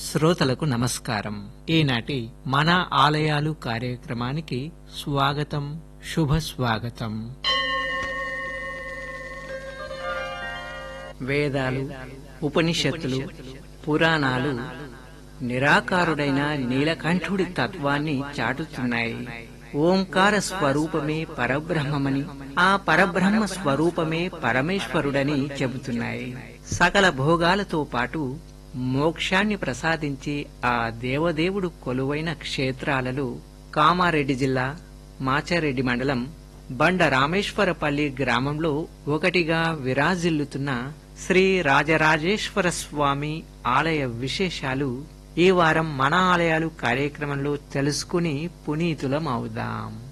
శ్రోతలకు నమస్కారం ఈనాటి మన ఆలయాలు కార్యక్రమానికి స్వాగతం శుభ స్వాగతం వేదాలు ఉపనిషత్తులు పురాణాలు నిరాకారుడైన నీలకంఠుడి తత్వాన్ని చాటుతున్నాయి ఓంకార స్వరూపమే పరబ్రహ్మమని ఆ పరబ్రహ్మ స్వరూపమే పరమేశ్వరుడని చెబుతున్నాయి సకల భోగాలతో పాటు మోక్షాన్ని ప్రసాదించే ఆ దేవదేవుడు కొలువైన క్షేత్రాలలో కామారెడ్డి జిల్లా మాచారెడ్డి మండలం బండ రామేశ్వరపల్లి గ్రామంలో ఒకటిగా విరాజిల్లుతున్న శ్రీ రాజరాజేశ్వర స్వామి ఆలయ విశేషాలు ఈ వారం మన ఆలయాలు కార్యక్రమంలో తెలుసుకుని పునీతులం అవుదాం